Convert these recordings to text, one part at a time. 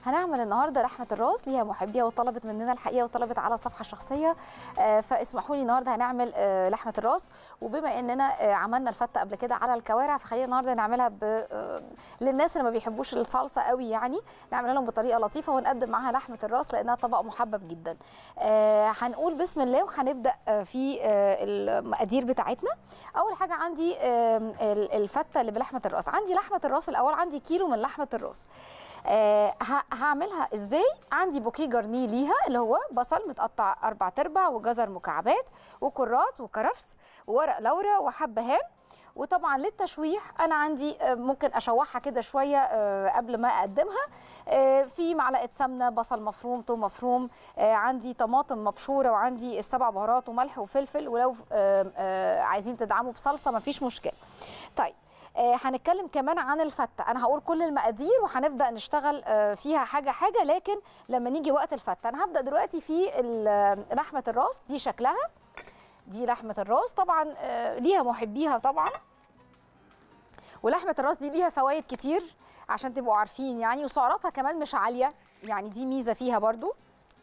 هنعمل النهارده لحمه الراس ليها محبيها وطلبت مننا الحقيقه وطلبت على الصفحه الشخصيه آه، فاسمحوا لي النهارده هنعمل آه، لحمه الراس وبما اننا آه، عملنا الفته قبل كده على الكوارع فخلينا النهارده نعملها ب... آه، للناس اللي ما بيحبوش الصلصه قوي يعني نعملها لهم بطريقه لطيفه ونقدم معاها لحمه الراس لانها طبق محبب جدا آه، هنقول بسم الله وهنبدا آه، في آه، المقادير بتاعتنا اول حاجه عندي آم، ال- الفته اللي بلحمه الراس عندي لحمه الراس الاول عندي كيلو من لحمه الراس آه، ه- هعملها ازاي عندي بوكيه جرنيه ليها اللي هو بصل متقطع اربع تربع وجزر مكعبات وكرات وكرفس وورق لورا وحبهان وطبعا للتشويح انا عندي آه، ممكن اشوحها كده شويه آه، قبل ما اقدمها آه، في معلقه سمنه بصل مفروم توم مفروم آه، عندي طماطم مبشوره وعندي السبع بهارات وملح وفلفل ولو آه، آه، عايزين تدعموا بصلصه مفيش مشكله طيب آه، هنتكلم كمان عن الفته انا هقول كل المقادير وهنبدا نشتغل آه، فيها حاجه حاجه لكن لما نيجي وقت الفته انا هبدا دلوقتي في ال- لحمه الراس دي شكلها دي لحمه الراس طبعا آه، ليها محبيها طبعا ولحمه الراس دي ليها فوائد كتير عشان تبقوا عارفين يعني وسعراتها كمان مش عاليه يعني دي ميزه فيها برضو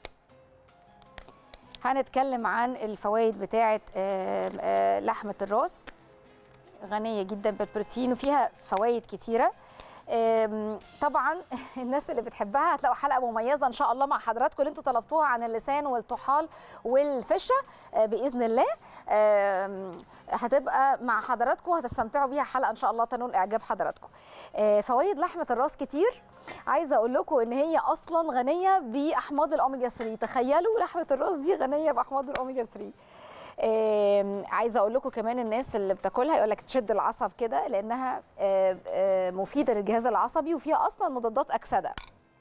هنتكلم عن الفوائد بتاعه آه، آه، لحمه الراس غنيه جدا بالبروتين وفيها فوائد كتيره آم، طبعا الناس اللي بتحبها هتلاقوا حلقه مميزه ان شاء الله مع حضراتكم اللي انتوا طلبتوها عن اللسان والطحال والفشه آه، باذن الله آم، هتبقى مع حضراتكم هتستمتعوا بيها حلقه ان شاء الله تنول اعجاب حضراتكم آه، فوائد لحمه الراس كتير عايزه اقول لكم ان هي اصلا غنيه باحماض الاوميجا 3 تخيلوا لحمه الراس دي غنيه باحماض الاوميجا 3 آم، عايزه اقول لكم كمان الناس اللي بتاكلها يقول لك تشد العصب كده لانها آم، آم، مفيده للجهاز العصبي وفيها اصلا مضادات اكسده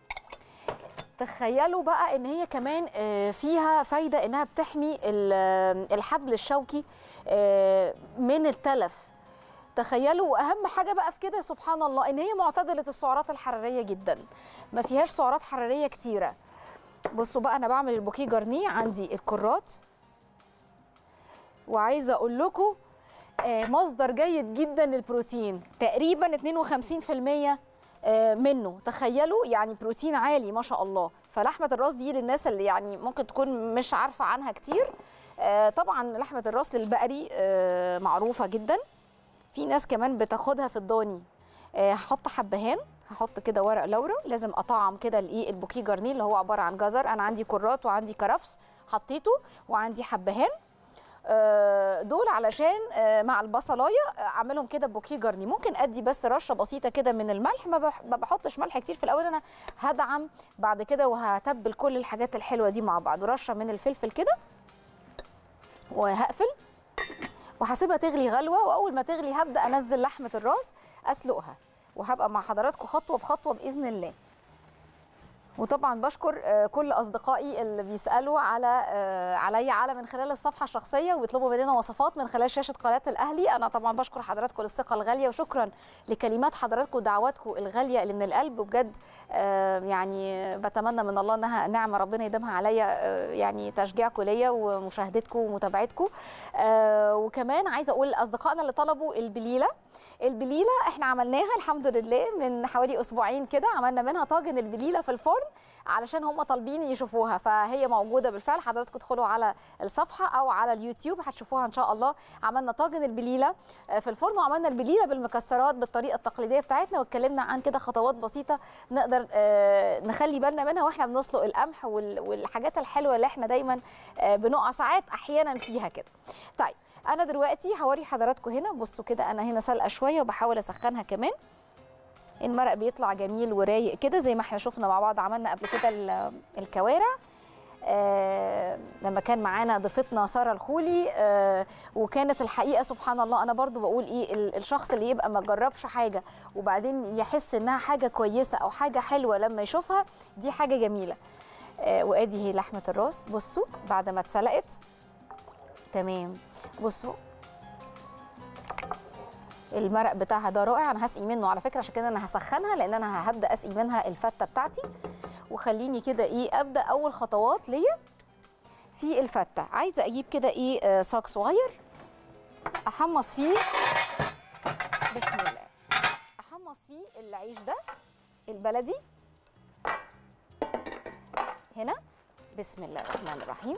تخيلوا بقى ان هي كمان آه، فيها فايده انها بتحمي ال- الحبل الشوكي آه، من التلف تخيلوا واهم حاجه بقى في كده سبحان الله ان هي معتدله السعرات الحراريه جدا ما فيهاش سعرات حراريه كتيره بصوا بقى انا بعمل البوكيه جرنيه عندي الكرات وعايزه اقول لكم آه، مصدر جيد جدا للبروتين تقريبا 52% آه، منه تخيلوا يعني بروتين عالي ما شاء الله فلحمه الراس دي للناس اللي يعني ممكن تكون مش عارفه عنها كتير آه، طبعا لحمه الراس للبقري آه، معروفه جدا في ناس كمان بتاخدها في الضاني آه، هحط حبهان هحط كده ورق لورا لازم اطعم كده الايه البوكيه جرنيه اللي هو عباره عن جزر انا عندي كرات وعندي كرفس حطيته وعندي حبهان آه، دول علشان آه، مع البصلايه آه، اعملهم كده بوكيه جرني ممكن ادي بس رشه بسيطه كده من الملح ما بح- ما بحطش ملح كتير في الاول انا هدعم بعد كده وهتبل كل الحاجات الحلوه دي مع بعض ورشه من الفلفل كده وهقفل وهسيبها تغلي غلوه واول ما تغلي هبدا انزل لحمه الراس اسلقها وهبقى مع حضراتكم خطوه بخطوه باذن الله وطبعا بشكر آه، كل اصدقائي اللي بيسالوا على آه، عليا على من خلال الصفحه الشخصيه وبيطلبوا مننا وصفات من خلال شاشه قناه الاهلي انا طبعا بشكر حضراتكم للثقه الغاليه وشكرا لكلمات حضراتكم ودعواتكم الغاليه اللي من القلب وبجد آه، يعني بتمنى من الله انها نعمه ربنا يديمها عليا آه، يعني تشجيعكم ليا ومشاهدتكم ومتابعتكم آه، وكمان عايزه اقول لاصدقائنا اللي طلبوا البليله البليله احنا عملناها الحمد لله من حوالي اسبوعين كده عملنا منها طاجن البليله في الفرن علشان هم طالبين يشوفوها فهي موجوده بالفعل حضراتكم ادخلوا على الصفحه او على اليوتيوب هتشوفوها ان شاء الله عملنا طاجن البليله آه، في الفرن وعملنا البليله بالمكسرات بالطريقه التقليديه بتاعتنا واتكلمنا عن كده خطوات بسيطه نقدر آه، نخلي بالنا منها واحنا بنسلق القمح وال- والحاجات الحلوه اللي احنا دايما آه، بنقع ساعات احيانا فيها كده طيب انا دلوقتي هوري حضراتكم هنا بصوا كده انا هنا سلقه شويه وبحاول اسخنها كمان المرق بيطلع جميل ورايق كده زي ما احنا شفنا مع بعض عملنا قبل كده ال- الكوارع آه لما كان معانا ضيفتنا ساره الخولي آه وكانت الحقيقه سبحان الله انا برضو بقول ايه ال- الشخص اللي يبقى ما جربش حاجه وبعدين يحس انها حاجه كويسه او حاجه حلوه لما يشوفها دي حاجه جميله آه وادي هي لحمه الراس بصوا بعد ما اتسلقت تمام بصوا المرق بتاعها ده رائع انا هسقي منه على فكره عشان كده انا هسخنها لان انا هبدا اسقي منها الفته بتاعتي وخليني كده ايه ابدا اول خطوات ليا في الفته عايزه اجيب كده ايه آه، صاج صغير احمص فيه بسم الله احمص فيه العيش ده البلدي هنا بسم الله الرحمن الرحيم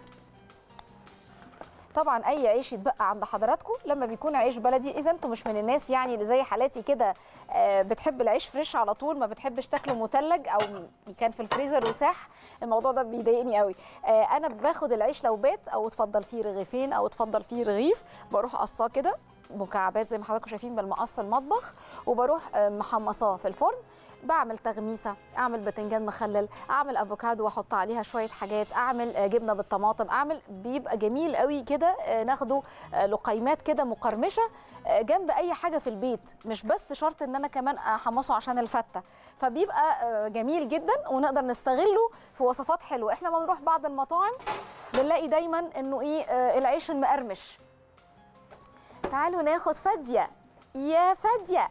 طبعا اي عيش يتبقى عند حضراتكم لما بيكون عيش بلدي اذا انتم مش من الناس يعني اللي زي حالاتي كده آه، بتحب العيش فريش على طول ما بتحبش تاكله مثلج او كان في الفريزر وساح الموضوع ده بيضايقني قوي آه، انا باخد العيش لو بات او اتفضل فيه رغيفين او اتفضل فيه رغيف بروح قصاه كده مكعبات زي ما حضراتكم شايفين بالمقص المطبخ وبروح آه، محمصاه في الفرن بعمل تغميسه اعمل باذنجان مخلل اعمل افوكادو واحط عليها شويه حاجات اعمل آه، جبنه بالطماطم اعمل بيبقى جميل قوي كده آه، ناخده آه، لقيمات كده مقرمشه آه، جنب اي حاجه في البيت مش بس شرط ان انا كمان احمصه عشان الفته فبيبقى آه، جميل جدا ونقدر نستغله في وصفات حلوه احنا لما بنروح بعض المطاعم بنلاقي دايما انه ايه آه، العيش المقرمش تعالوا ناخد فاديه يا فاديه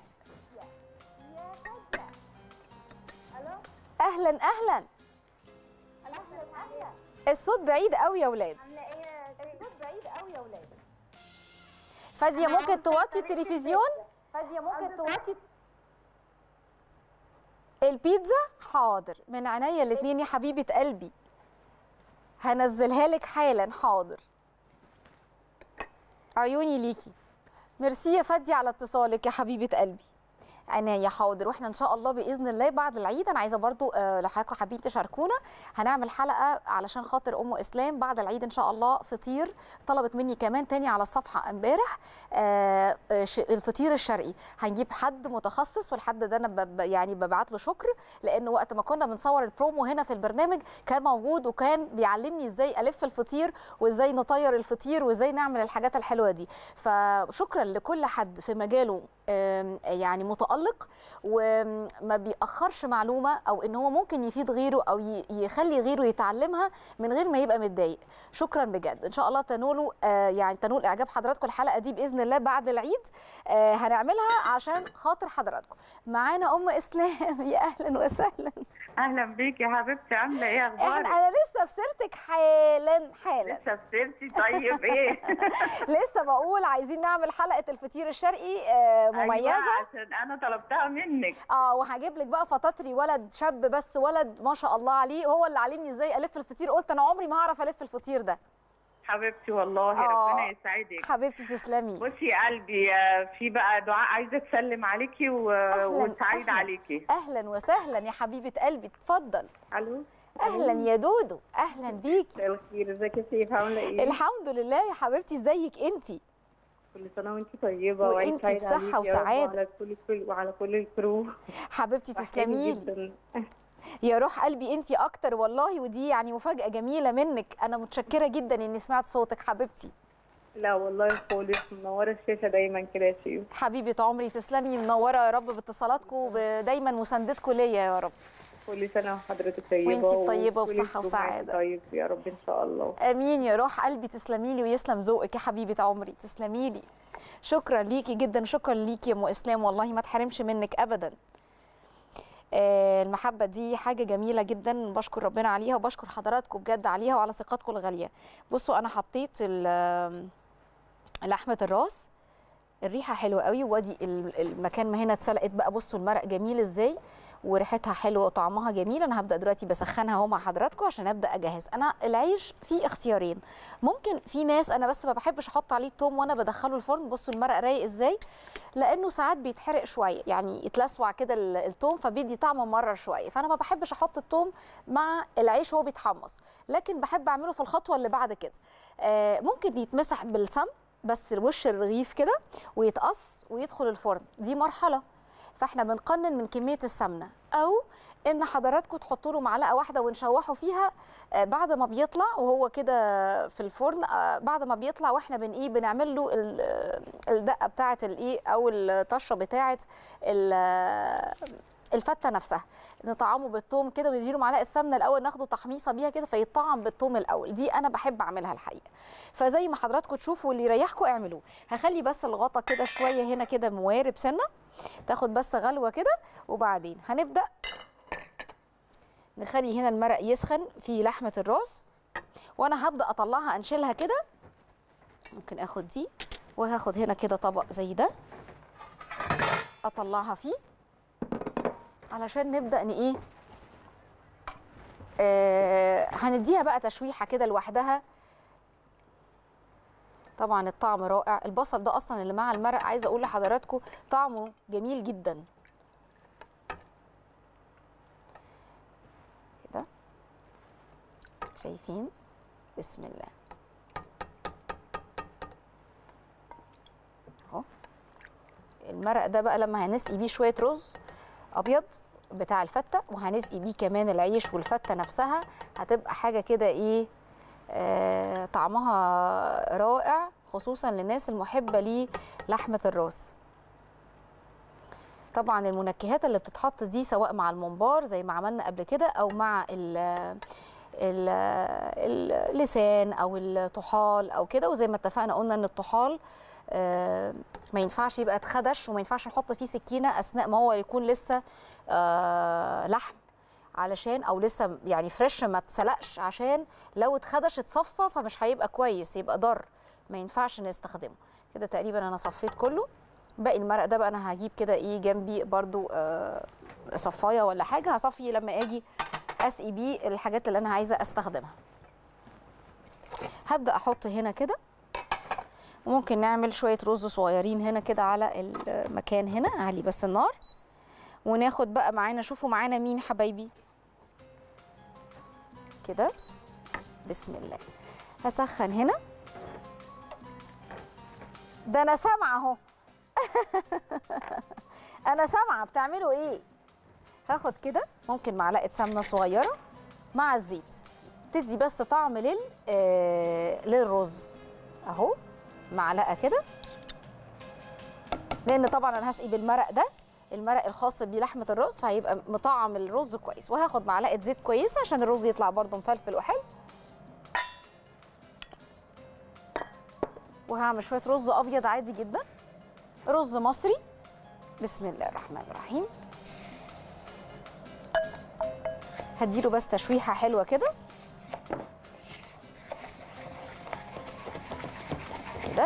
اهلا اهلا الصوت بعيد قوي يا ولاد الصوت بعيد قوي يا ولاد فاديه ممكن توطي التلفزيون فاديه ممكن توطي البيتزا حاضر من عينيا الاثنين يا حبيبه قلبي هنزلها لك حالا حاضر عيوني ليكي ميرسي يا فاديه على اتصالك يا حبيبه قلبي عناية حاضر واحنا ان شاء الله باذن الله بعد العيد انا عايزه برضو آه، لو حضراتكم حابين تشاركونا هنعمل حلقه علشان خاطر ام اسلام بعد العيد ان شاء الله فطير طلبت مني كمان تاني على الصفحه امبارح آه، آه، ش- الفطير الشرقي هنجيب حد متخصص والحد ده انا ب- ب- يعني ببعت له شكر لان وقت ما كنا بنصور البرومو هنا في البرنامج كان موجود وكان بيعلمني ازاي الف الفطير وازاي نطير الفطير وازاي نعمل الحاجات الحلوه دي فشكرا لكل حد في مجاله آم، يعني متالق وما بيأخرش معلومه او ان هو ممكن يفيد غيره او ي- يخلي غيره يتعلمها من غير ما يبقى متضايق شكرا بجد ان شاء الله تنولوا آه، يعني تنول اعجاب حضراتكم الحلقه دي باذن الله بعد العيد آه، هنعملها عشان خاطر حضراتكم معانا ام اسلام يا اهلا وسهلا اهلا بيك يا حبيبتي عامله ايه احنا اخبارك انا لسه في سيرتك حالا حالا لسه بسيرتي طيب ايه لسه بقول عايزين نعمل حلقه الفطير الشرقي آه، مميزه أيوة عشان انا طلبتها منك اه وهجيب لك بقى فطاطري ولد شاب بس ولد ما شاء الله عليه هو اللي علمني ازاي الف الفطير قلت انا عمري ما هعرف الف الفطير ده حبيبتي والله آه. ربنا يسعدك حبيبتي تسلمي بصي يا قلبي آه، في بقى دعاء عايزه تسلم عليكي و... أهلاً، وتسعيد أهلاً. عليكي اهلا وسهلا يا حبيبه قلبي اتفضل الو اهلا يا دودو اهلا بيكي مساء الخير ازيك يا سيف عامله ايه الحمد لله يا حبيبتي ازيك انتي كل سنه وانت طيبه وعيد وإنتي سعيد بصحة عليكي يا رب وسعادة. وعلى كل كل وعلى كل الكرو حبيبتي وحشاني تسلمي لي جدا يا روح قلبي انتي اكتر والله ودي يعني مفاجاه جميله منك انا متشكره جدا اني سمعت صوتك حبيبتي لا والله خالص منوره الشاشه دايما كده يا سيف حبيبه عمري تسلمي منوره يا رب باتصالاتكم ودايما مساندتكم ليا يا رب كل سنه وحضرتك طيبه وإنتي طيبة وكل وبصحة الجمهور وسعادة. طيب يا رب ان شاء الله امين يا روح قلبي تسلمي لي ويسلم ذوقك يا حبيبه عمري تسلمي لي شكرا ليكي جدا شكرا ليكي يا ام اسلام والله ما تحرمش منك ابدا آه، المحبه دي حاجه جميله جدا بشكر ربنا عليها وبشكر حضراتكم بجد عليها وعلى ثقتكم الغاليه بصوا انا حطيت ال- لحمه الراس الريحه حلوه قوي وادي ال- المكان ما هنا اتسلقت بقى بصوا المرق جميل ازاي وريحتها حلوه وطعمها جميل انا هبدا دلوقتي بسخنها اهو مع حضراتكم عشان ابدا اجهز انا العيش فيه اختيارين ممكن في ناس انا بس ما بحبش احط عليه التوم وانا بدخله الفرن بصوا المرق رايق ازاي لانه ساعات بيتحرق شويه يعني يتلسوع كده ال- التوم فبيدي طعم ممرر شويه فانا ما بحبش احط التوم مع العيش وهو بيتحمص لكن بحب اعمله في الخطوه اللي بعد كده آه، ممكن يتمسح بالسمن بس وش الرغيف كده ويتقص ويدخل الفرن دي مرحله فاحنا بنقنن من كميه السمنه او ان حضراتكم تحطوا له معلقه واحده ونشوحه فيها آه، بعد ما بيطلع وهو كده في الفرن آه، بعد ما بيطلع واحنا بن ايه بنعمل له ال- آه، الدقه بتاعه الايه او الطشه بتاعه ال- آه، الفته نفسها نطعمه بالثوم كده ونديله معلقه سمنه الاول ناخده تحميصه بيها كده فيطعم بالثوم الاول دي انا بحب اعملها الحقيقه فزي ما حضراتكم تشوفوا اللي يريحكم اعملوه هخلي بس الغطا كده شويه هنا كده موارب سنه تاخد بس غلوه كده وبعدين هنبدا نخلي هنا المرق يسخن في لحمه الراس وانا هبدا اطلعها انشلها كده ممكن اخد دي وهاخد هنا كده طبق زي ده اطلعها فيه علشان نبدا ان ايه آه هنديها بقى تشويحه كده لوحدها طبعا الطعم رائع البصل ده اصلا اللي مع المرق عايزه اقول لحضراتكم طعمه جميل جدا كده شايفين بسم الله اهو المرق ده بقى لما هنسقي بيه شويه رز ابيض بتاع الفته وهنسقي بيه كمان العيش والفته نفسها هتبقى حاجه كده ايه آه طعمها رائع خصوصا للناس المحبه للحمه الراس طبعا المنكهات اللي بتتحط دي سواء مع الممبار زي ما عملنا قبل كده او مع ال ال اللسان او الطحال او كده وزي ما اتفقنا قلنا ان الطحال آه، ما ينفعش يبقى اتخدش وما ينفعش نحط فيه سكينه اثناء ما هو يكون لسه آه، لحم علشان او لسه يعني فريش ما اتسلقش عشان لو اتخدش اتصفى فمش هيبقى كويس يبقى ضر ما ينفعش نستخدمه كده تقريبا انا صفيت كله باقي المرق ده بقى انا هجيب كده ايه جنبي برضو آه، صفايه ولا حاجه هصفي لما اجي اسقي بيه الحاجات اللي انا عايزه استخدمها هبدا احط هنا كده وممكن نعمل شويه رز صغيرين هنا كده على المكان هنا اعلي بس النار وناخد بقى معانا شوفوا معانا مين حبايبي كده بسم الله هسخن هنا ده انا سامعه اهو انا سامعه بتعملوا ايه هاخد كده ممكن معلقه سمنه صغيره مع الزيت تدي بس طعم لل آه للرز اهو معلقه كده لان طبعا انا هسقي بالمرق ده المرق الخاص بلحمه الرز فهيبقى مطعم الرز كويس وهاخد معلقه زيت كويسه عشان الرز يطلع برده مفلفل وحلو وهعمل شويه رز ابيض عادي جدا رز مصري بسم الله الرحمن الرحيم هديله بس تشويحه حلوه كده كده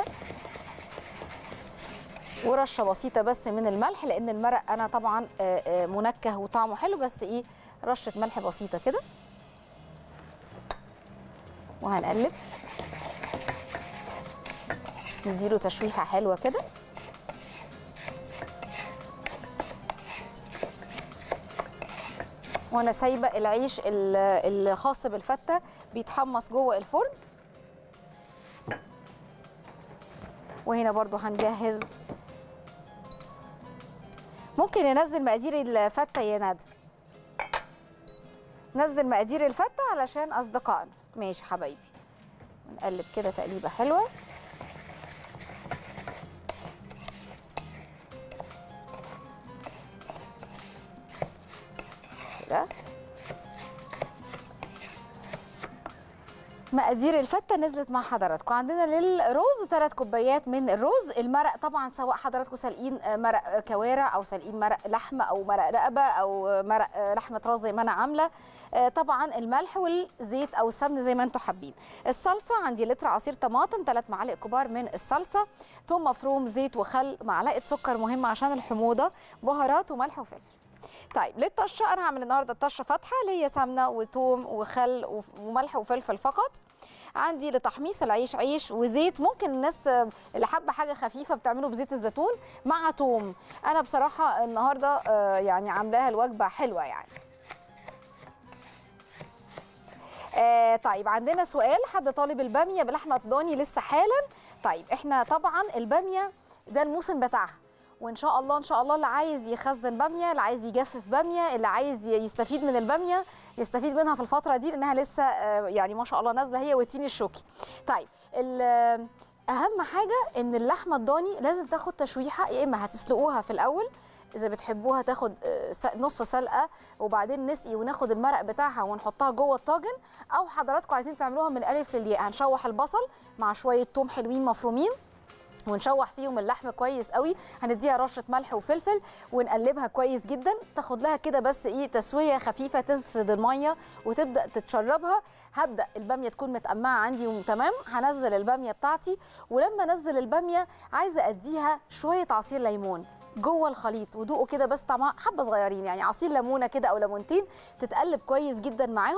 ورشه بسيطه بس من الملح لان المرق انا طبعا آه، آه، منكه وطعمه حلو بس ايه رشه ملح بسيطه كده وهنقلب نديله تشويحه حلوه كده وانا سايبه العيش ال- الخاص بالفته بيتحمص جوه الفرن وهنا برضو هنجهز ممكن ننزل مقادير الفته يا ندى نزل مقادير الفته علشان اصدقائنا ماشي حبايبي نقلب كده تقليبه حلوه كده مقادير الفته نزلت مع حضراتكم عندنا للرز ثلاث كوبايات من الرز المرق طبعا سواء حضراتكم سالقين آه، مرق آه، كوارع او سالقين مرق لحمه او مرق رقبه او آه، مرق آه، لحمه راس زي ما انا عامله آه، طبعا الملح والزيت او السمن زي ما انتم حابين الصلصه عندي لتر عصير طماطم ثلاث معالق كبار من الصلصه ثوم مفروم زيت وخل معلقه سكر مهمه عشان الحموضه بهارات وملح وفلفل طيب للطشه انا هعمل النهارده الطشه فاتحه اللي هي سمنه وثوم وخل وف- وملح وفلفل فقط عندي لتحميص العيش عيش وزيت ممكن الناس آه، اللي حابه حاجه خفيفه بتعمله بزيت الزيتون مع توم انا بصراحه النهارده آه، يعني عاملاها الوجبه حلوه يعني آه طيب عندنا سؤال حد طالب الباميه بلحمه ضاني لسه حالا طيب احنا طبعا الباميه ده الموسم بتاعها وان شاء الله ان شاء الله اللي عايز يخزن باميه اللي عايز يجفف باميه اللي عايز يستفيد من الباميه يستفيد منها في الفتره دي لانها لسه آه، يعني ما شاء الله نازله هي والتين الشوكي طيب ال- اهم حاجه ان اللحمه الضاني لازم تاخد تشويحه يا اما هتسلقوها في الاول اذا بتحبوها تاخد آه، س- نص سلقه وبعدين نسقي وناخد المرق بتاعها ونحطها جوه الطاجن او حضراتكم عايزين تعملوها من الالف للياء هنشوح البصل مع شويه توم حلوين مفرومين ونشوح فيهم اللحم كويس قوي هنديها رشه ملح وفلفل ونقلبها كويس جدا تاخد لها كده بس ايه تسويه خفيفه تسرد الميه وتبدا تتشربها هبدا الباميه تكون متقمعه عندي وتمام هنزل الباميه بتاعتي ولما انزل الباميه عايزه اديها شويه عصير ليمون جوه الخليط ودوقوا كده بس طعمها حبه صغيرين يعني عصير ليمونه كده او ليمونتين تتقلب كويس جدا معاهم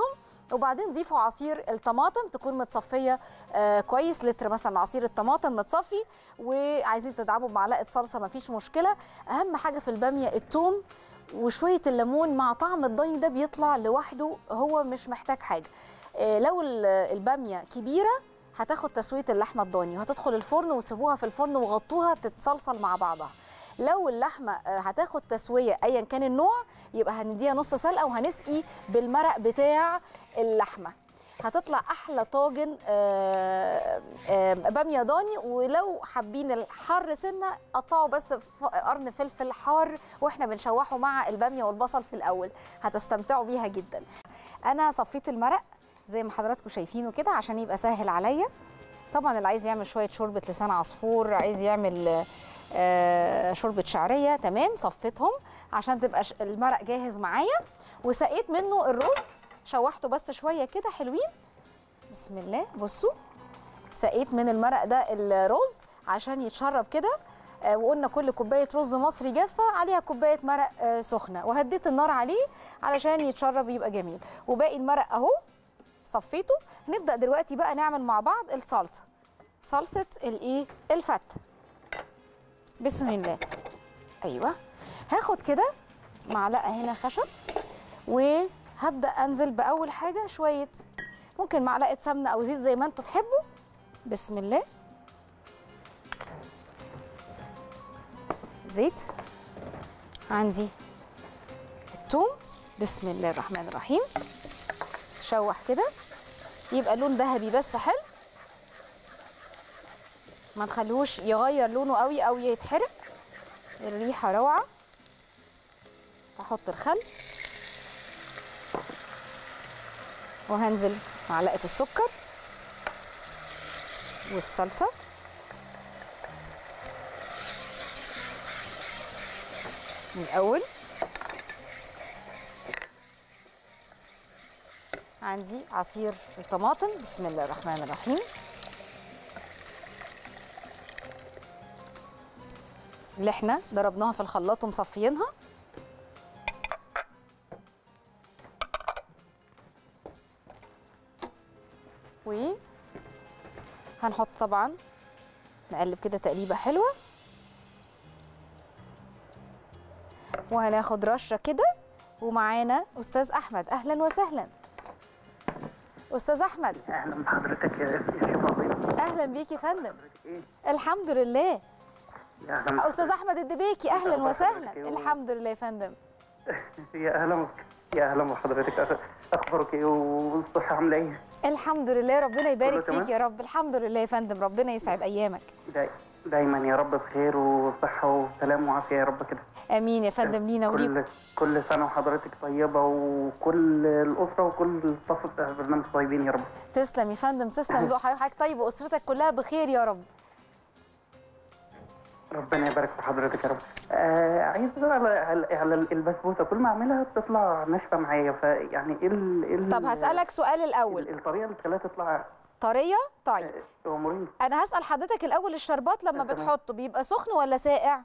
وبعدين ضيفوا عصير الطماطم تكون متصفيه آه كويس لتر مثلا عصير الطماطم متصفي وعايزين تدعموا بمعلقه صلصه مفيش مشكله اهم حاجه في الباميه الثوم وشويه الليمون مع طعم الضاني ده بيطلع لوحده هو مش محتاج حاجه آه لو ال- الباميه كبيره هتاخد تسويه اللحمه الضاني وهتدخل الفرن وسيبوها في الفرن وغطوها تتصلصل مع بعضها لو اللحمه آه، هتاخد تسويه ايا كان النوع يبقى هنديها نص سلقه وهنسقي بالمرق بتاع اللحمه هتطلع احلى طاجن آه، آه، باميه ضاني ولو حابين الحر سنه قطعوا بس ف- قرن فلفل حار واحنا بنشوحه مع الباميه والبصل في الاول هتستمتعوا بيها جدا انا صفيت المرق زي ما حضراتكم شايفينه كده عشان يبقى سهل عليا طبعا اللي عايز يعمل شويه شوربه لسان عصفور عايز يعمل آه، شوربه شعريه تمام صفيتهم عشان تبقى ش- المرق جاهز معايا وسقيت منه الرز شوحته بس شويه كده حلوين بسم الله بصوا سقيت من المرق ده الرز عشان يتشرب كده آه، وقلنا كل كوبايه رز مصري جافه عليها كوبايه مرق آه، سخنه وهديت النار عليه علشان يتشرب يبقى جميل وباقي المرق اهو صفيته نبدا دلوقتي بقى نعمل مع بعض الصلصه صلصه الايه الفته بسم الله ايوه هاخد كده معلقه هنا خشب وهبدا انزل باول حاجه شويه ممكن معلقه سمنه او زيت زي ما انتوا تحبوا بسم الله زيت عندي الثوم بسم الله الرحمن الرحيم شوح كده يبقى لون ذهبي بس حلو ما نخليهوش يغير لونه قوي او يتحرق الريحه روعه احط الخل وهنزل معلقه السكر والصلصه من الاول عندي عصير الطماطم بسم الله الرحمن الرحيم اللي احنا ضربناها في الخلاط ومصفيينها و هنحط طبعا نقلب كده تقليبه حلوه وهناخد رشه كده ومعانا استاذ احمد اهلا وسهلا استاذ احمد اهلا بحضرتك يا يا شيخ عظيم اهلا بيك يا فندم ايه الحمد لله يا اهلا استاذ احمد الدبيكي اهلا أخبار وسهلا حضرتك إيه؟ الحمد لله يا فندم يا اهلا بك. يا اهلا بحضرتك أخ- اخبارك ايه والصحه عامله ايه الحمد لله ربنا يبارك كله فيك يا رب الحمد لله يا فندم ربنا يسعد ايامك داي... دايما يا رب بخير وصحه وسلام وعافيه يا رب كده امين يا فندم لينا وليكم كل كل سنه وحضرتك طيبه وكل الاسره وكل الصف بتاع البرنامج طيبين يا رب تسلم يا فندم تسلم ذوق حضرتك طيب واسرتك كلها بخير يا رب ربنا يبارك في حضرتك يا رب آه عايز أسأل على على على البسبوسه كل ما اعملها بتطلع ناشفه معايا فيعني ايه ال... إيه ال- طب هسالك سؤال ال- الاول الطريقه اللي تخليها تطلع طريه طيب آه، امورين انا هسال حضرتك الاول الشربات لما تمام. بتحطه بيبقى سخن ولا ساقع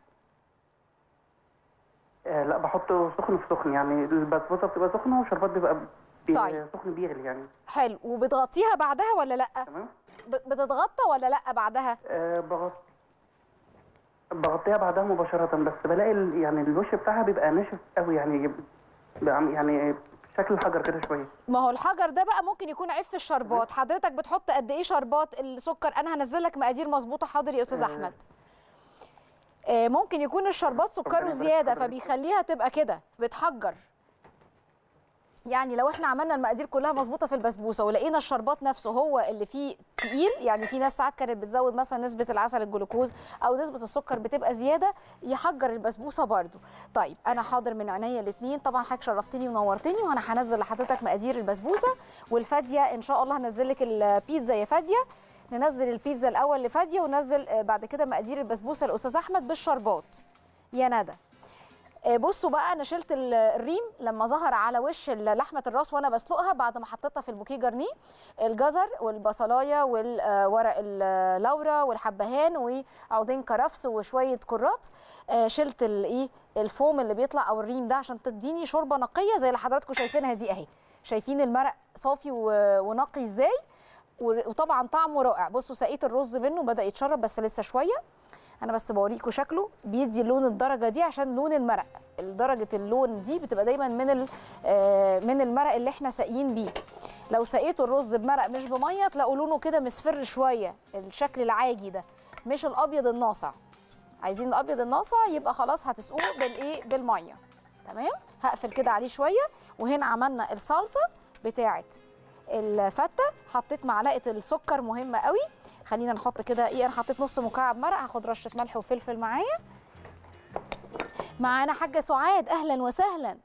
آه لا بحطه سخن في سخن يعني البسبوسه بتبقى سخنه والشربات بيبقى بي طيب. سخن بيغلي يعني حلو وبتغطيها بعدها ولا لا تمام ب- بتتغطى ولا لا بعدها آه بغطي بغطيها بعدها مباشرة بس بلاقي ال- يعني الوش بتاعها بيبقى ناشف قوي يعني بيبقى يعني شكل الحجر كده شوية ما هو الحجر ده بقى ممكن يكون عيب في الشربات حضرتك بتحط قد ايه شربات السكر انا هنزل لك مقادير مظبوطه حاضر يا استاذ آه. احمد آه، ممكن يكون الشربات سكره يبارك في زياده حضرتك. فبيخليها تبقى كده بتحجر يعني لو احنا عملنا المقادير كلها مظبوطه في البسبوسه ولقينا الشربات نفسه هو اللي فيه تقيل يعني في ناس ساعات كانت بتزود مثلا نسبه العسل الجلوكوز او نسبه السكر بتبقى زياده يحجر البسبوسه برده طيب انا حاضر من عينيا الاثنين طبعا حضرتك شرفتني ونورتني وانا هنزل لحضرتك مقادير البسبوسه والفاديه ان شاء الله هنزل لك البيتزا يا فاديه ننزل البيتزا الاول لفاديه وننزل آه، بعد كده مقادير البسبوسه لاستاذ احمد بالشربات يا ندى آه، بصوا بقى انا شلت ال- الريم لما ظهر على وش ال- لحمه الراس وانا بسلقها بعد ما حطيتها في البوكيه جرنيه الجزر والبصلايه والورق اللورا والحبهان وعودين كرفس وشويه كرات آه، شلت الايه الفوم اللي بيطلع او الريم ده عشان تديني شوربه نقيه زي اللي حضراتكم شايفينها دي اهي شايفين المرق صافي و- ونقي ازاي و- وطبعا طعمه رائع بصوا سقيت الرز منه بدا يتشرب بس لسه شويه انا بس بوريكم شكله بيدي اللون الدرجه دي عشان لون المرق درجه اللون دي بتبقى دايما من ال- آه، من المرق اللي احنا ساقيين بيه لو سقيتوا الرز بمرق مش بميه تلاقوا لونه كده مصفر شويه الشكل العاجي ده مش الابيض الناصع عايزين الابيض الناصع يبقى خلاص هتسقوه بالايه بالميه تمام هقفل كده عليه شويه وهنا عملنا الصلصه بتاعه الفته حطيت معلقه السكر مهمه قوي خلينا نحط كده ايه انا حطيت نص مكعب مرق هاخد رشه ملح وفلفل معايا معانا حاجه سعاد اهلا وسهلا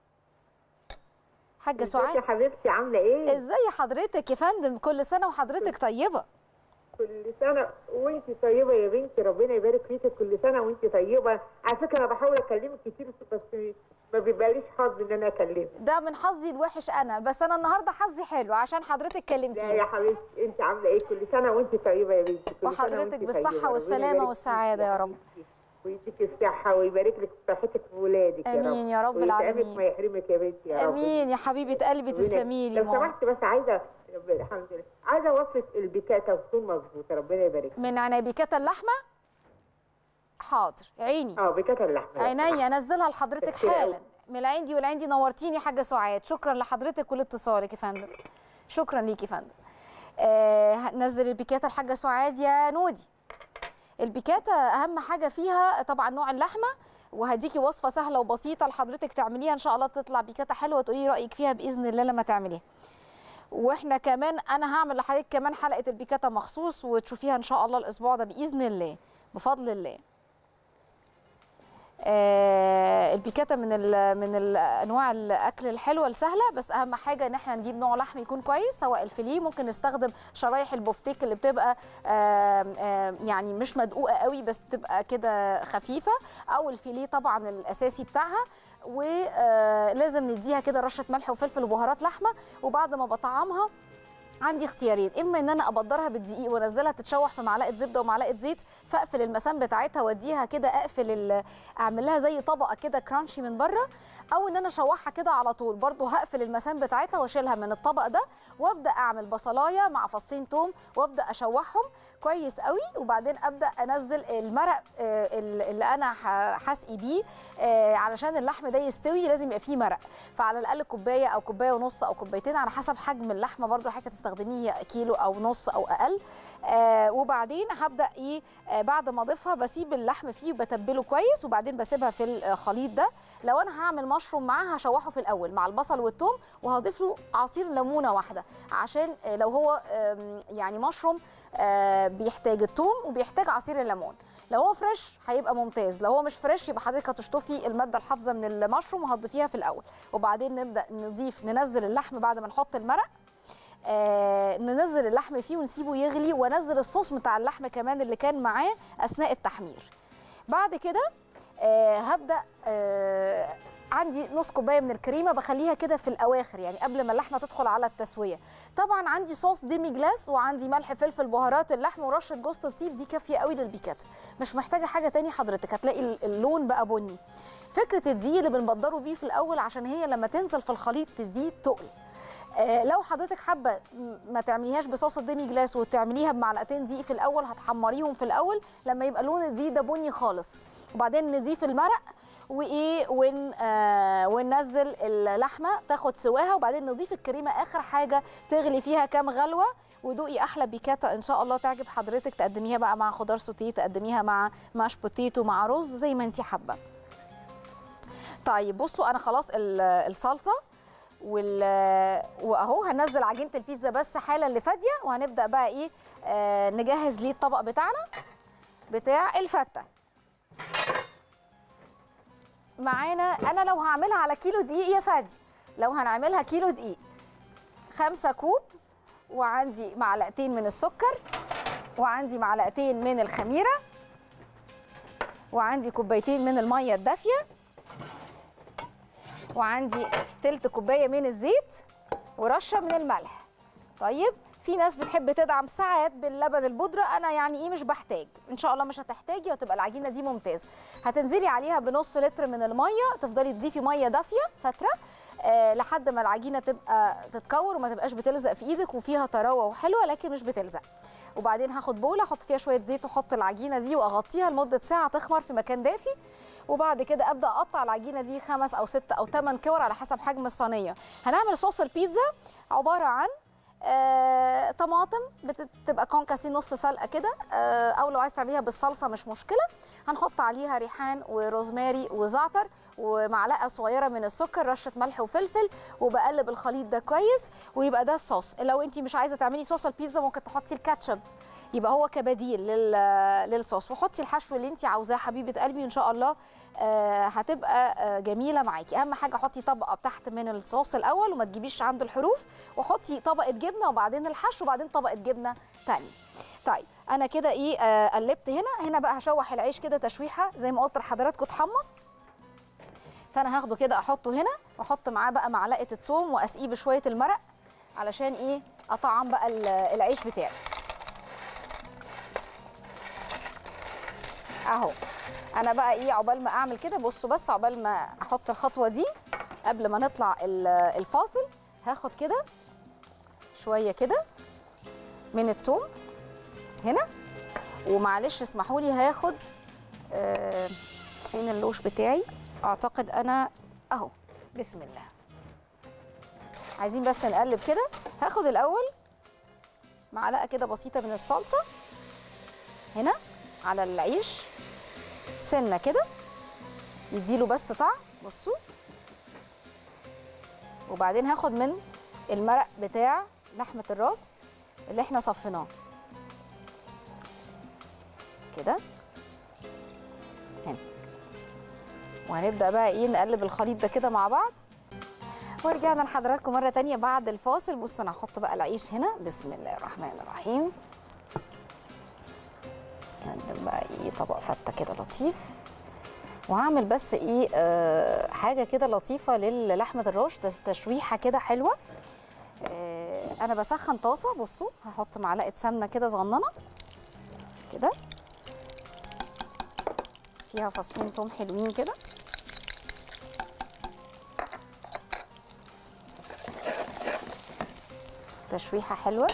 حاجه ازيك يا سعاد حبيبتي عامله ايه؟ ازاي حضرتك يا فندم كل سنه وحضرتك طيبه كل سنه وانت طيبه يا بنتي ربنا يبارك فيك كل سنه وانت طيبه على فكره انا بحاول اكلمك كتير بس ما بيبقاليش حظ ان انا اكلمك ده من حظي الوحش انا بس انا النهارده حظي حلو عشان حضرتك لا يا كلمتيني حبيبتي انت عامله ايه كل سنه وانت طيبه يا بنتي كل سنة وحضرتك وانت بالصحة طيبة. ربنا والسلامة يبارك والسعادة فيك يا رب. حبيبتي. ويديك الصحه ويبارك لك في صحتك وولادك يا رب آمين يا رب ويسعدك العالمين. ما يحرمك يا بنتي يا رب امين يا حبيبه قلبي ربنا- تسلمي لي لو ماما سمحت بس عايزه الحمد لله عايزه وصفه البيكاتا وتكون مظبوطه ربنا يبارك فيك. من عنابيكات اللحمه حاضر عيني اه بيكاتا اللحمه عينيا انزلها لحضرتك كتير أوي. حالا من العين دي والعين دي نورتيني يا حاجه سعاد شكرا لحضرتك ولاتصالك يا فندم شكرا ليكي يا فندم آه نزل البيكاتا الحاجه سعاد يا نودي البيكاتا اهم حاجه فيها طبعا نوع اللحمه وهديكي وصفه سهله وبسيطه لحضرتك تعمليها ان شاء الله تطلع بيكاتا حلوه وتقولي لي رايك فيها باذن الله لما تعمليها واحنا كمان انا هعمل لحضرتك كمان حلقه البيكاتا مخصوص وتشوفيها ان شاء الله الاسبوع ده باذن الله بفضل الله آه، البيكاتا من ال من ال انواع الاكل الحلوه السهله بس اهم حاجه ان احنا نجيب نوع لحم يكون كويس سواء الفيليه ممكن نستخدم شرايح البفتيك اللي بتبقى آم، آم، يعني مش مدقوقه قوي بس تبقى كده خفيفه او الفيليه طبعا الاساسي بتاعها ولازم نديها كده رشه ملح وفلفل وبهارات لحمه وبعد ما بطعمها عندي اختيارين اما ان انا ابدرها بالدقيق وانزلها تتشوح في معلقه زبده ومعلقه زيت فاقفل المسام بتاعتها واديها كده اقفل ال- اعمل لها زي طبقه كده كرانشي من بره او ان انا اشوحها كده على طول برضو هقفل المسام بتاعتها واشيلها من الطبق ده وابدا اعمل بصلايه مع فصين توم وابدا اشوحهم كويس قوي وبعدين ابدا انزل المرق آه، اللي انا ح- هسقي بيه آه، علشان اللحم ده يستوي لازم يبقى فيه مرق فعلى الاقل كوبايه او كوبايه ونص او كوبايتين على حسب حجم اللحمه برضو حاجه تستخدميه كيلو او نص او اقل آه وبعدين هبدا ايه آه بعد ما اضيفها بسيب اللحم فيه وبتبله كويس وبعدين بسيبها في الخليط ده لو انا هعمل مشروم معاه هشوحه في الاول مع البصل والثوم وهضيف له عصير ليمونه واحده عشان آه لو هو آم، يعني مشروم آه بيحتاج الثوم وبيحتاج عصير الليمون لو هو فريش هيبقى ممتاز لو هو مش فريش يبقى حضرتك هتشطفي الماده الحافظه من المشروم وهتضيفيها في الاول وبعدين نبدا نضيف ننزل اللحم بعد ما نحط المرق آه ننزل اللحم فيه ونسيبه يغلي وانزل الصوص بتاع اللحم كمان اللي كان معاه اثناء التحمير بعد كده آه هبدا آه عندي نص كوبايه من الكريمه بخليها كده في الاواخر يعني قبل ما اللحمه تدخل على التسويه طبعا عندي صوص ديمي جلاس وعندي ملح فلفل بهارات اللحم ورشه جوز الطيب دي كافيه قوي للبيكات مش محتاجه حاجه تاني حضرتك هتلاقي ال- اللون بقى بني فكره الدقيق اللي بنبدره بيه في الاول عشان هي لما تنزل في الخليط تديه تقل آه، لو حضرتك حابه م- ما تعمليهاش بصوص الديمي جلاس وتعمليها بمعلقتين دقيق في الاول هتحمريهم في الاول لما يبقى لون الدقيق ده بني خالص وبعدين نضيف المرق وايه ون آه وننزل اللحمه تاخد سواها وبعدين نضيف الكريمه اخر حاجه تغلي فيها كام غلوه ودوقي احلى بيكاتا ان شاء الله تعجب حضرتك تقدميها بقى مع خضار سوتيه تقدميها مع ماش بوتيتو مع رز زي ما انت حابه طيب بصوا انا خلاص ال- الصلصه وال واهو هنزل عجينه البيتزا بس حالا لفاديه وهنبدا بقى ايه آه نجهز ليه الطبق بتاعنا بتاع الفته معانا انا لو هعملها على كيلو دقيق يا فادي لو هنعملها كيلو دقيق خمسة كوب وعندي معلقتين من السكر وعندي معلقتين من الخميره وعندي كوبايتين من الميه الدافيه وعندي تلت كوبايه من الزيت ورشه من الملح طيب في ناس بتحب تدعم ساعات باللبن البودره انا يعني ايه مش بحتاج ان شاء الله مش هتحتاجي وتبقى العجينه دي ممتازه هتنزلي عليها بنص لتر من الميه تفضلي تضيفي ميه دافيه فتره آه لحد ما العجينه تبقى تتكور وما تبقاش بتلزق في ايدك وفيها طراوه وحلوه لكن مش بتلزق وبعدين هاخد بوله احط فيها شويه زيت واحط العجينه دي واغطيها لمده ساعه تخمر في مكان دافي وبعد كده ابدا اقطع العجينه دي خمس او ست او ثمان كور على حسب حجم الصينيه هنعمل صوص البيتزا عباره عن آه، طماطم بتبقى كونكاسي نص سلقه كده آه، او لو عايز تعمليها بالصلصه مش مشكله هنحط عليها ريحان وروزماري وزعتر ومعلقه صغيره من السكر رشه ملح وفلفل وبقلب الخليط ده كويس ويبقى ده الصوص لو انت مش عايزه تعملي صوص البيتزا ممكن تحطي الكاتشب يبقى هو كبديل لل- للصوص وحطي الحشو اللي انت عاوزاه حبيبه قلبي ان شاء الله آه، هتبقى آه، جميله معاكي اهم حاجه حطي طبقه تحت من الصوص الاول وما تجيبيش عند الحروف وحطي طبقه جبنه وبعدين الحشو وبعدين طبقه جبنه تانية طيب انا كده ايه آه قلبت هنا هنا بقى هشوح العيش كده تشويحه زي ما قلت لحضراتكم اتحمص فانا هاخده كده احطه هنا واحط معاه بقى معلقه الثوم واسقيه بشويه المرق علشان ايه اطعم بقى ال- العيش بتاعي اهو انا بقى ايه عقبال ما اعمل كده بصوا بس عقبال ما احط الخطوه دي قبل ما نطلع ال- الفاصل هاخد كده شويه كده من الثوم هنا ومعلش اسمحوا لي هاخد آه، فين اللوش بتاعي اعتقد انا اهو بسم الله عايزين بس نقلب كده هاخد الاول معلقه كده بسيطه من الصلصه هنا على العيش سنه كده يديله بس طعم بصوا وبعدين هاخد من المرق بتاع لحمه الراس اللي احنا صفيناه كده هنا وهنبدا بقى ايه نقلب الخليط ده كده مع بعض ورجعنا لحضراتكم مره تانية بعد الفاصل بصوا انا هحط بقى العيش هنا بسم الله الرحمن الرحيم نقدم بقى ايه طبق فته كده لطيف وهعمل بس ايه آه حاجه كده لطيفه للحمه الراش تش- تشويحه كده حلوه آه انا بسخن طاسه بصوا هحط معلقه سمنه كده صغننه كده فيها فصين توم حلوين كده تشويحه حلوه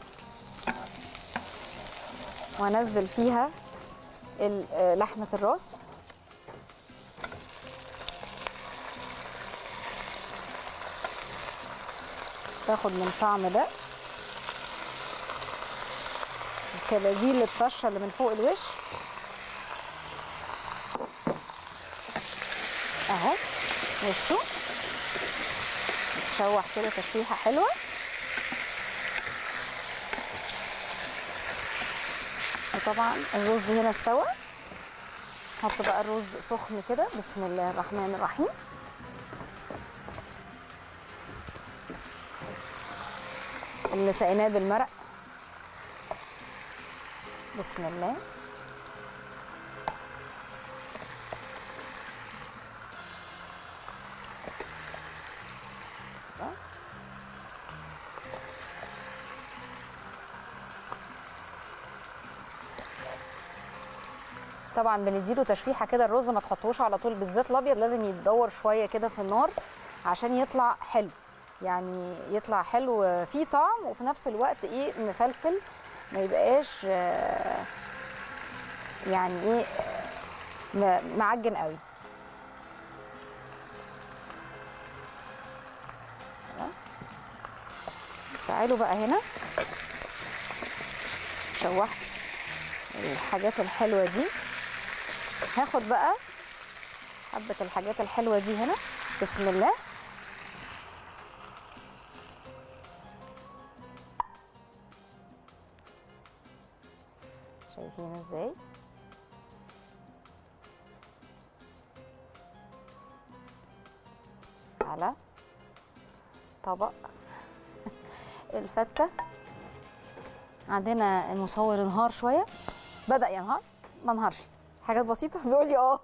وانزل فيها ال- آه، لحمه الراس تاخد من الطعم ده الكباديل الطشه اللي من فوق الوش اهو بصوا تشوح كده تشويحه حلوه وطبعا الرز هنا استوى حط بقى الرز سخن كده بسم الله الرحمن الرحيم اللي سقيناه بالمرق بسم الله طبعا بنديله تشويحه كده الرز ما تحطوش على طول بالذات الابيض لازم يتدور شويه كده في النار عشان يطلع حلو يعني يطلع حلو فيه طعم وفي نفس الوقت ايه مفلفل ما يبقاش آه، يعني ايه آه، م- معجن قوي تمام؟ تعالوا بقى هنا شوحت الحاجات الحلوه دي هاخد بقى حبه الحاجات الحلوه دي هنا بسم الله شايفين ازاي على طبق الفته عندنا المصور انهار شويه بدا ينهار ما انهارش حاجات بسيطه بيقول لي اه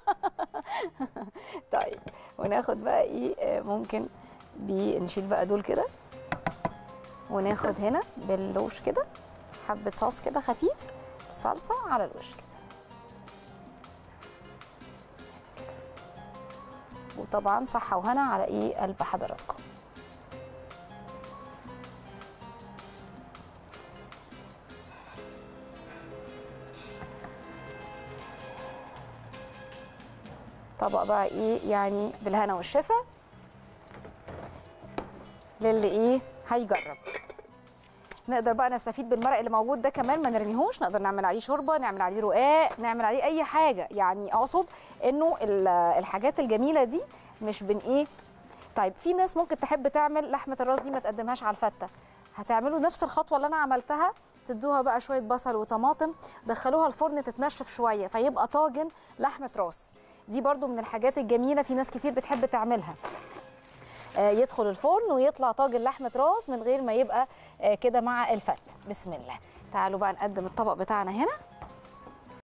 طيب وناخد بقى ايه آه، ممكن بنشيل بقى دول كده وناخد هنا باللوش كده حبه صوص كده خفيف صلصه على الوش كده وطبعا صحه وهنا على ايه قلب حضراتكم طبق بقى ايه يعني بالهنا والشفا للي ايه هيجرب نقدر بقى نستفيد بالمرق اللي موجود ده كمان ما نرميهوش نقدر نعمل عليه شوربه نعمل عليه رقاق نعمل عليه اي حاجه يعني اقصد انه ال- الحاجات الجميله دي مش بن ايه طيب في ناس ممكن تحب تعمل لحمه الراس دي ما تقدمهاش على الفته هتعملوا نفس الخطوه اللي انا عملتها تدوها بقى شويه بصل وطماطم دخلوها الفرن تتنشف شويه فيبقى طاجن لحمه راس دي برضو من الحاجات الجميله في ناس كتير بتحب تعملها آه، يدخل الفرن ويطلع طاجن لحمه راس من غير ما يبقى آه، كده مع الفته بسم الله تعالوا بقى نقدم الطبق بتاعنا هنا